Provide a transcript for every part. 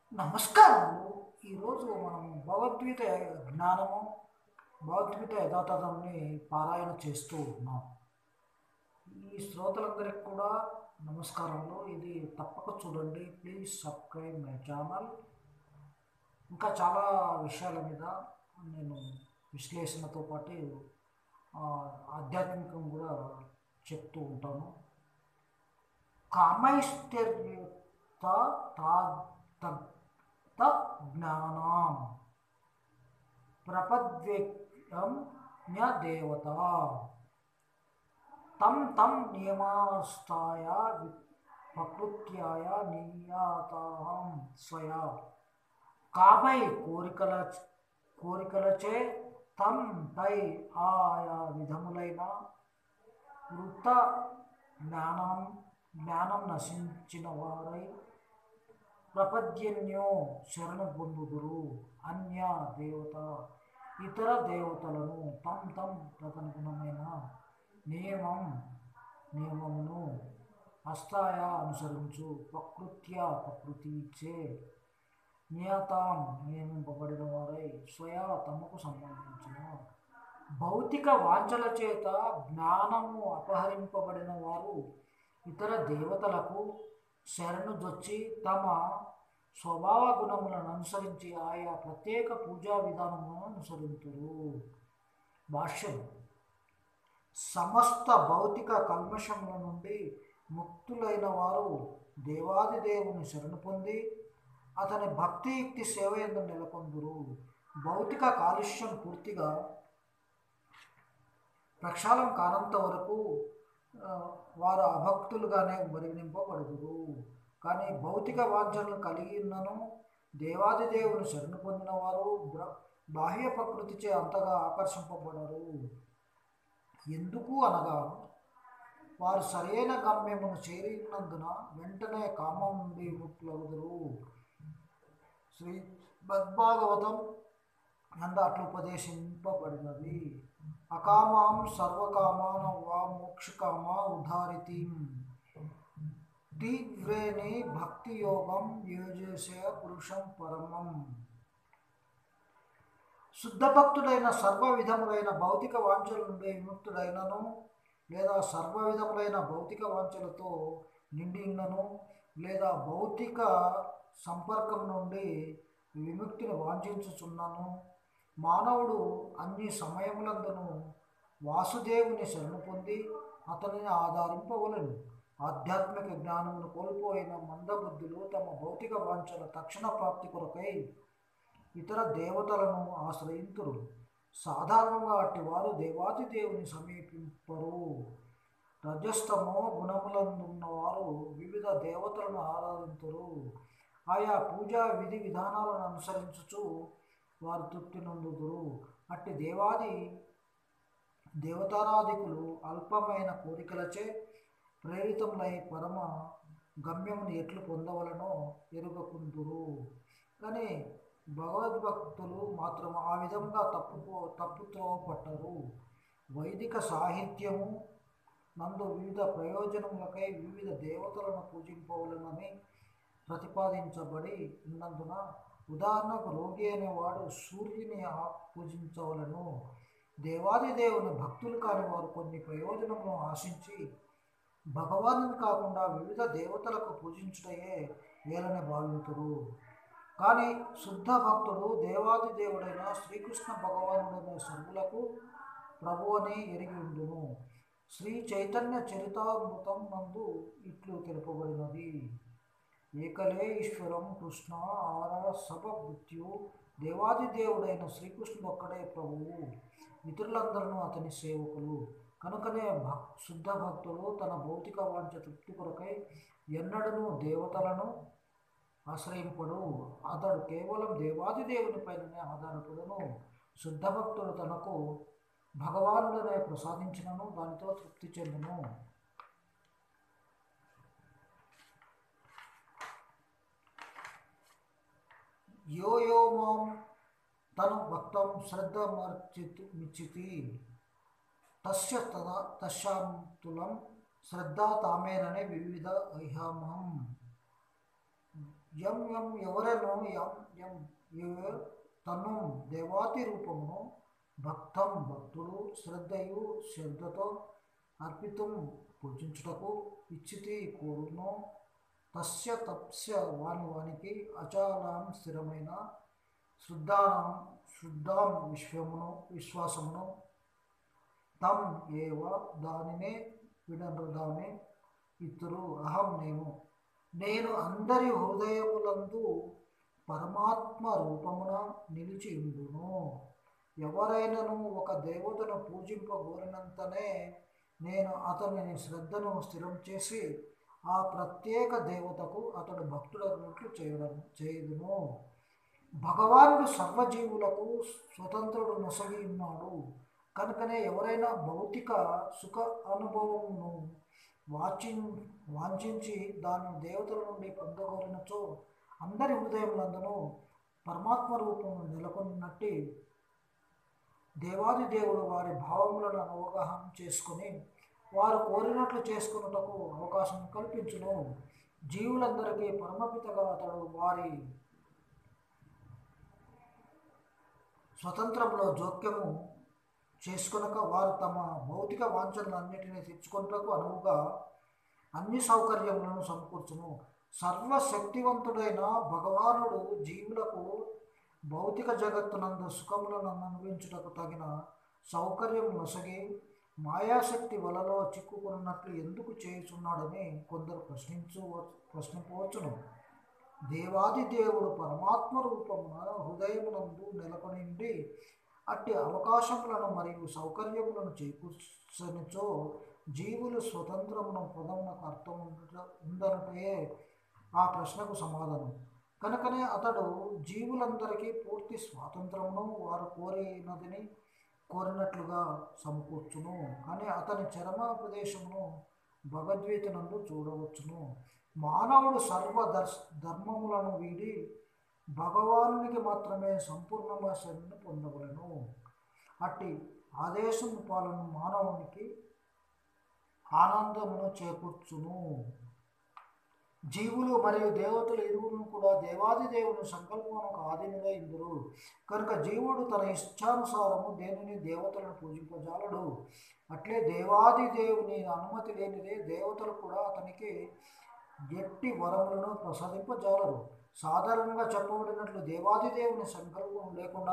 నమస్కారములు ఈరోజు మనం భగవద్గీత జ్ఞానము భగవద్గీత యథాతథంని పారాయణ చేస్తూ ఉన్నాం ఈ శ్రోతలందరికీ కూడా నమస్కారములు ఇది తప్పక చూడండి ప్లీజ్ సబ్స్క్రైబ్ మై ఛానల్ ఇంకా చాలా విషయాల మీద నేను విశ్లేషణతో పాటు ఆ, ఆధ్యాత్మికం కూడా చెప్తూ ఉంటాను కామైశ్వర్యత తా జ్ఞానం ప్రపద్వ్యక్తం న్యదేవత తం తం నియమాస్తాయ ప్రకృత్యాయ నియాతాహం స్వయా కామై కోరికల కోరికలచే తం తై ఆయా విధములైన వృత్త జ్ఞానం జ్ఞానం నశించిన వారై ప్రపద్యన్యో శరణ పొందుదురు అన్య దేవత ఇతర దేవతలను తం తం తదనుగుణమైన నియమం నియమమును హస్తాయ అనుసరించు ప్రకృత్య ప్రకృతిచే నియతాం నియమింపబడిన వారై స్వయా తమకు సంబంధించిన భౌతిక వాంఛల చేత జ్ఞానము అపహరింపబడిన వారు ఇతర దేవతలకు శరణుజొచ్చి తమ స్వభావ గుణములను అనుసరించి ఆయా ప్రత్యేక పూజా విధానములను అనుసరింతురు భాష్యం సమస్త భౌతిక కల్మషముల నుండి ముక్తులైన వారు దేవాది దేవుని శరణు పొంది అతని భక్తియుక్తి సేవ ఎందు నెలకొందురు భౌతిక కాలుష్యం పూర్తిగా ప్రక్షాళన కానంత వరకు ఆ, వారు అభక్తులుగానే పరిగణింపబడుదురు కానీ భౌతిక వాంఛనలు కలిగి ఉన్నను దేవాది దేవుని శరణు పొందిన వారు బ్ర- బాహ్య ప్రకృతిచే అంతగా ఆకర్షింపబడరు ఎందుకు అనగా వారు సరైన గమ్యమును చేరినందున వెంటనే కామం నుండి ముక్తులవుదురు శ్రీ భద్భాగవతం నందు అట్లు ఉపదేశింపబడినది అకామాం సర్వకామాన వా మోక్షకామ ఉదారితీం తీవ్రేణి భక్తి యోగం యోజేసే పురుషం పరమం శుద్ధ భక్తుడైన సర్వ విధములైన భౌతిక వాంఛల నుండి విముక్తుడైనను లేదా సర్వ విధములైన భౌతిక వాంఛలతో నిండి ఉన్నను లేదా భౌతిక సంపర్కం నుండి విముక్తిని వాంఛించుచున్నాను మానవుడు అన్ని సమయములందును వాసుదేవుని శరణు పొంది అతనిని ఆధారింపవలను ఆధ్యాత్మిక జ్ఞానమును కోల్పోయిన మందబుద్ధులు తమ భౌతిక వాంఛల తక్షణ ప్రాప్తి కొరకై ఇతర దేవతలను ఆశ్రయింతురు సాధారణంగా అట్టి వారు దేవాది దేవుని సమీపింపరు రజస్తమో గుణములందున్నవారు వివిధ దేవతలను ఆరాధింతురు ఆయా పూజా విధి విధానాలను అనుసరించుచు వారు తృప్తి నొందుదురు అట్టి దేవాది దేవతారాధికులు అల్పమైన కోరికలచే ప్రేరితములై పరమ గమ్యమును ఎట్లు పొందవలనో ఎరుగకుందురు కానీ భగవద్భక్తులు మాత్రం ఆ విధంగా తప్పుకో తప్పుతో పట్టరు వైదిక సాహిత్యము నందు వివిధ ప్రయోజనములకై వివిధ దేవతలను పూజింపవలనని ప్రతిపాదించబడి ఉన్నందున ఉదాహరణకు రోగి అనేవాడు సూర్యుని ఆ- పూజించవలను దేవాది దేవుని భక్తులు కాని వారు కొన్ని ప్రయోజనములను ఆశించి భగవానుని కాకుండా వివిధ దేవతలకు పూజించుటయే వేలని భావింతురు కానీ శుద్ధ భక్తుడు దేవాది దేవుడైన శ్రీకృష్ణ భగవానుడైన సర్వులకు ప్రభు అని ఎరిగి ఉండును శ్రీ చైతన్య చరితామృతం నందు ఇట్లు తెలుపబడినది ఏకలే ఈశ్వరం కృష్ణ ఆర సభ మృత్యు దేవాది దేవుడైన శ్రీకృష్ణుడు ఒక్కడే ప్రభువు ఇతరులందరూ అతని సేవకులు కనుకనే భక్ శుద్ధ భక్తుడు తన భౌతిక వాంఛ తృప్తి కొరకై ఎన్నడూ దేవతలను ఆశ్రయింపడు అతడు కేవలం దేవాది దేవునిపైననే ఆధారపడును శుద్ధ భక్తుడు తనకు భగవానుడనే ప్రసాదించినను దానితో తృప్తి చెందును యో యో మాం తను భక్తం శ్రద్ధ మర్చితు మిచ్చితి తస్య తదా తస్యాం తులం శ్రద్ధా తామేననే వివిధ ఐహామహం ఎం ఎం ఎవరను ఎం ఎం ఏ తను దేవాతి రూపమును భక్తం భక్తుడు శ్రద్ధయు శ్రద్ధతో అర్పితం పూజించుటకు ఇచ్చితి కోరును తస్య తప్స్య వాని వానికి అచాలాం స్థిరమైన శుద్ధానం శుద్ధాం విశ్వమును విశ్వాసమును తం ఏవ దానినే వినరుదామే ఇతరు అహం నేను నేను అందరి హృదయములందు పరమాత్మ రూపమున నిలిచి ఉండును ఎవరైనను ఒక దేవతను పూజింపగోరినంతనే నేను అతనిని శ్రద్ధను స్థిరం చేసి ఆ ప్రత్యేక దేవతకు అతడు భక్తుడన్నట్లు చేయడం చేయుదును భగవానుడు సర్వజీవులకు స్వతంత్రుడు నొసగి ఉన్నాడు కనుకనే ఎవరైనా భౌతిక సుఖ అనుభవమును వాచి వాంఛించి దాన్ని దేవతల నుండి పొందగోరినచో అందరి హృదయములందును పరమాత్మ రూపమును నెలకొన్నట్టి దేవాది దేవుడు వారి భావములను అవగాహన చేసుకుని వారు కోరినట్లు చేసుకున్నటకు అవకాశం కల్పించును జీవులందరికీ పరమపితగా అతడు వారి స్వతంత్రంలో జోక్యము చేసుకొనక వారు తమ భౌతిక వాంఛనలన్నిటినీ తెచ్చుకొనుటకు అనువుగా అన్ని సౌకర్యములను సమకూర్చును సర్వశక్తివంతుడైన భగవానుడు జీవులకు భౌతిక జగత్తునందు సుఖములను అనుభవించుటకు తగిన సౌకర్యం నొసగి మాయాశక్తి వలలో చిక్కుకున్నట్లు ఎందుకు చేయుచున్నాడని కొందరు ప్రశ్నించు ప్రశ్నించవచ్చును దేవాది దేవుడు పరమాత్మ రూపమున హృదయమునందు నెలకొనిండి అట్టి అవకాశములను మరియు సౌకర్యములను చేకూర్చనిచో జీవులు స్వతంత్రమును పదమునకు అర్థం ఉందనటే ఆ ప్రశ్నకు సమాధానం కనుకనే అతడు జీవులందరికీ పూర్తి స్వాతంత్రమును వారు కోరినదిని కోరినట్లుగా సమకూర్చును కానీ అతని చరమోపదేశమును భగవద్గీతనందు చూడవచ్చును మానవుడు సర్వ దర్శ ధర్మములను వీడి భగవానునికి మాత్రమే సంపూర్ణమైన శరణను పొందవలను అట్టి ఆదేశము పాలన మానవునికి ఆనందమును చేకూర్చును జీవులు మరియు దేవతలు ఇరువురు కూడా దేవాది దేవుని సంకల్పమునకు ఆధీనుగా ఇందురు కనుక జీవుడు తన ఇష్టానుసారము దేనిని దేవతలను పూజింపజాలడు అట్లే దేవాది దేవుని అనుమతి లేనిదే దేవతలు కూడా అతనికి ఎట్టి వరములను ప్రసాదింపజాలరు సాధారణంగా చెప్పబడినట్లు దేవాది దేవుని సంకల్పం లేకుండా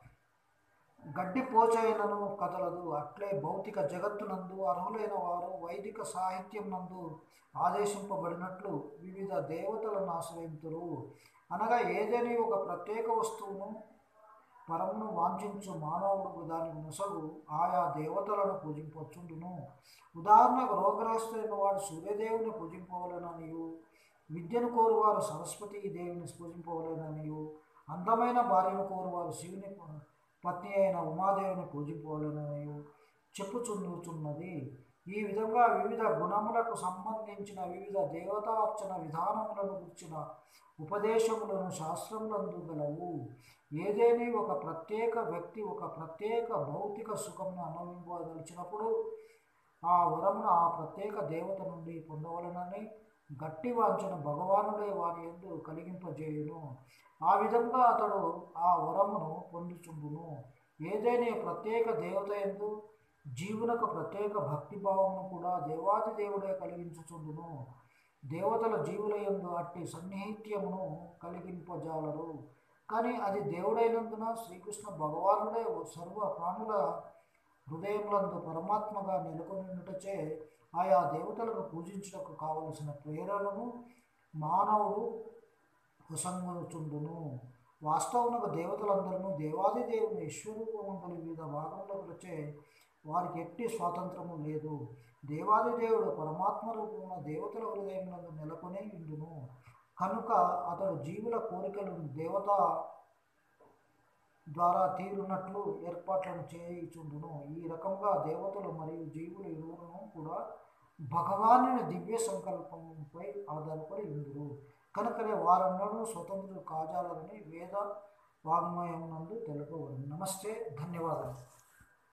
గడ్డి పోచైనను కదలదు అట్లే భౌతిక జగత్తునందు అర్హులైన వారు వైదిక సాహిత్యం నందు ఆదేశింపబడినట్లు వివిధ దేవతలను ఆశ్రయింతురు అనగా ఏదైనా ఒక ప్రత్యేక వస్తువును పరమును వాంఛించు మానవుడు దాని ముసగు ఆయా దేవతలను పూజింపచ్చుండును ఉదాహరణకు రోగగ్రస్తులైన వాడు సూర్యదేవుని పూజింపవలననియు విద్యను కోరువారు సరస్వతీ దేవిని పూజింపవలననియు అందమైన భార్యను కోరువారు శివుని పత్ని అయిన ఉమాదేవిని పూజింపవలనని చెప్పుచుందుతున్నది ఈ విధంగా వివిధ గుణములకు సంబంధించిన వివిధ దేవతార్చన విధానములను గుర్చిన ఉపదేశములను శాస్త్రములందు గలవు ఏదేని ఒక ప్రత్యేక వ్యక్తి ఒక ప్రత్యేక భౌతిక సుఖమును అనుభవించదలిచినప్పుడు ఆ వరమును ఆ ప్రత్యేక దేవత నుండి పొందవలనని గట్టి వాంఛన భగవానుడే వారి ఎందు కలిగింపజేయును ఆ విధంగా అతడు ఆ వరమును పొందుచుండును ఏదైనా ప్రత్యేక దేవత ఎందు జీవునకు ప్రత్యేక భక్తిభావమును కూడా దేవాది దేవుడే కలిగించుచుండును దేవతల జీవుల ఎందు అట్టి సన్నిహిత్యమును కలిగింపజాలరు కానీ అది దేవుడైనందున శ్రీకృష్ణ భగవానుడే సర్వ ప్రాణుల హృదయములందు పరమాత్మగా నెలకొనిటచే ఆయా దేవతలకు పూజించుటకు కావలసిన ప్రేరణను మానవుడు ఉపసంహరించుండును వాస్తవమునకు దేవతలందరూ దేవాది దేవుని ఈశ్వరూపములు వివిధ భాగంలోకి వచ్చే వారికి ఎట్టి స్వాతంత్రము లేదు దేవాది దేవుడు పరమాత్మ రూపమున దేవతల హృదయములను నెలకొని ఉండును కనుక అతడు జీవుల కోరికలను దేవత ద్వారా తీరునట్లు ఏర్పాట్లను చేయుచుండును ఈ రకంగా దేవతలు మరియు జీవులు ఇరువురును కూడా భగవానుని దివ్య సంకల్పంపై ఆధారపడి ఉందురు కనుకనే వారందరూ స్వతంత్రులు కాజాలని వేద వాంగ్మయం నందు తెలుపబడింది నమస్తే ధన్యవాదాలు